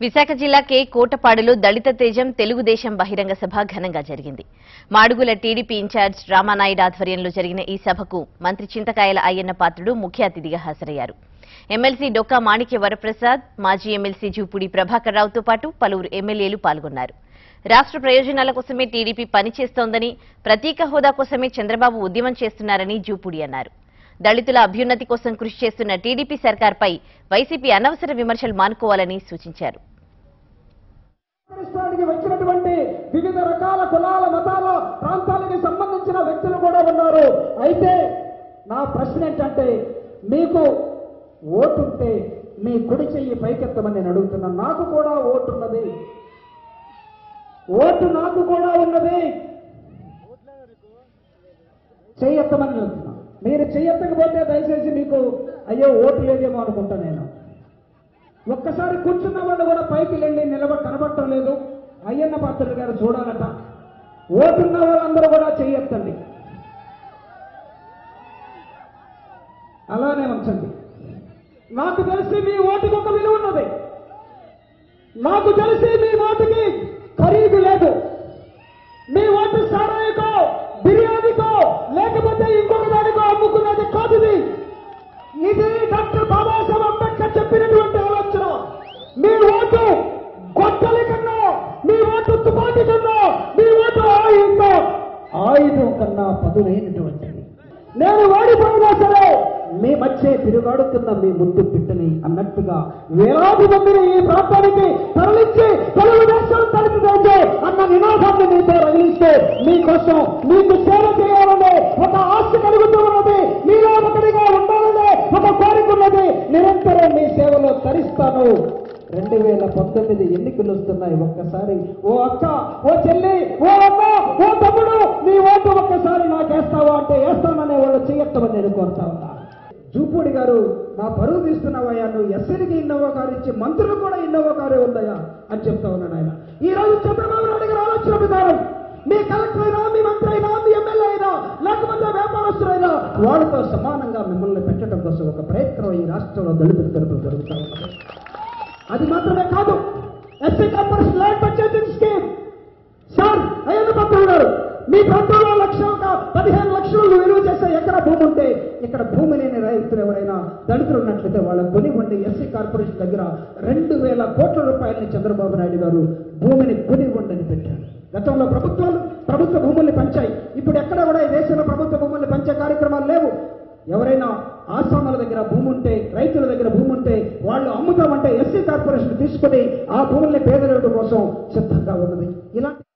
విశాఖ జిల్లా కే కోటపాడులో దళిత తేజం తెలుగుదేశం బహిరంగ సభ ఘనంగా జరిగింది మాడుగుల టీడీపీ ఇన్ఛార్జ్ రామానాయుడు ఆధ్వర్యంలో జరిగిన ఈ సభకు మంత్రి చింతకాయల అయ్యన్న పాత్రుడు ముఖ్య అతిథిగా హాజరయ్యారు ఎమ్మెల్సీ డొక్కా మాణిక్య వరప్రసాద్ మాజీ ఎమ్మెల్సీ జూపూడి ప్రభాకర్ రావుతో పాటు పలువురు ఎమ్మెల్యేలు పాల్గొన్నారు రాష్ట్ర ప్రయోజనాల కోసమే టీడీపీ పనిచేస్తోందని ప్రత్యేక హోదా కోసమే చంద్రబాబు ఉద్యమం చేస్తున్నారని జూపూడి అన్నారు దళితుల అభ్యున్నతి కోసం కృషి చేస్తున్న టీడీపీ సర్కార్పై వైసీపీ అనవసర విమర్శలు మానుకోవాలని సూచించారు రాష్ట్రానికి వచ్చినటువంటి వివిధ రకాల కులాల మతాల ప్రాంతాలకి సంబంధించిన వ్యక్తులు కూడా ఉన్నారు అయితే నా ప్రశ్న ఏంటంటే మీకు ఓటుంటే మీ కుడి చెయ్యి పైకెత్తమని నేను అడుగుతున్నాను నాకు కూడా ఓటున్నది ఓటు నాకు కూడా ఉన్నది చెయ్యెత్తమని చెప్తున్నా మీరు చెయ్యెత్తకపోతే దయచేసి మీకు అయ్యో ఓటు లేదేమో అనుకుంటా నేను ఒక్కసారి కూర్చున్న వాళ్ళు కూడా పైకి వెళ్ళి నిలబ కనబడటం లేదు అయ్యన్న పాత్రుడు గారు చూడాలట ఓటున్న వాళ్ళందరూ కూడా చెయ్యొద్దండి అలానే ఉంచండి నాకు తెలిసి మీ ఓటుకు ఒక విలువ ఉన్నది నాకు తెలిసి మీ ఓటుకి ఖరీదు లేదు మీ ఓటు సారాయికో బిర్యానీకో లేకపోతే ఇంకొక దానికో అమ్ముకున్నది కాదు ఇది ఇది డాక్టర్ బాబాసాహెబ్ అంబేద్కర్ చెప్పినటువంటి ఆలోచన మీ ఓటు గొడ్డలి కన్నా మీ ఓటు తుపాకీ కన్నా మీ ఓటు ఆయుధం ఆయుధం కన్నా పదునైనటువంటిది నేను ఓడిపోయినా సరే మీ మధ్య తిరుగాడుతున్న మీ ముద్దు బిడ్డని అన్నట్టుగా వేలాది మందిని ఈ ప్రాంతానికి తరలించి తెలుగుదేశం తలుపు తెచ్చే అన్న నినాదాన్ని మీతో రగిలిస్తే మీకోసం మీకు సేవ చేయాలనే ఒక ఆశ కలుగుతూ ఉన్నది మీలో ఒకటిగా ఉండాలనే ఒక కోరిక ఉన్నది నిరంతరం మీ సేవలో తరిస్తాను రెండు వేల పంతొమ్మిది ఎన్నికలు వస్తున్నాయి ఒక్కసారి ఓ అక్క ఓ చెల్లి ఓ అమ్మ ఓ తమ్ముడు నీ ఓటు ఒక్కసారి నాకేస్తావా అంటే వేస్తాననే వాళ్ళు చేయొత్తమని నేను కోరుతా ఉన్నా జూపూడి గారు నా పరువు తీస్తున్నావయ్యా నువ్వు ఎస్ఎన్కి ఇన్నోవా కారు ఇచ్చి మంత్రులు కూడా ఇన్నోవా కారే ఉందయ్యా అని చెప్తా ఉన్నాడు ఆయన ఈ రోజు చంద్రబాబు నాయుడు గారు ఆలోచన విధానం మీ కలెక్టర్ అయినా మీ మంత్రి అయినా మీ ఎమ్మెల్యే అయినా లేకపోతే వ్యాపారస్తులైనా వాళ్ళతో సమానంగా మిమ్మల్ని పెట్టడం కోసం ఒక ప్రయత్నం ఈ రాష్ట్రంలో దళితుల తరపున జరుగుతా ఉన్నది అది మాత్రమే కాదు SC corporation land purchasing scheme sir Ayyanna Patrudu గారు మీ ప్రాంతంలో లక్ష ఒక పదిహేను లక్షలు విలువ చేసే ఎకరా భూమి ఉంటే ఇక్కడ భూమి లేని రైతులు ఎవరైనా దళితులు ఉన్నట్లయితే వాళ్ళ కొని ఉండి ఎస్సీ కార్పొరేషన్ దగ్గర రెండు వేల కోట్ల రూపాయలని చంద్రబాబు నాయుడు గారు భూమిని కొని ఉండని పెట్టారు గతంలో ప్రభుత్వాలు ప్రభుత్వ భూముల్ని పంచాయి ఇప్పుడు ఎక్కడ కూడా ఈ దేశంలో ప్రభుత్వ భూముల్ని పంచే కార్యక్రమాలు లేవు ఎవరైనా ఆశ్రమాల దగ్గర భూమి ఉంటే రైతుల దగ్గర భూమి ఉంటే వాళ్ళు అమ్ముతామంటే ఎస్సీ కార్పొరేషన్ తీసుకుని ఆ భూముల్ని పేదల కోసం సిద్ధంగా ఉన్నది ఇలాంటి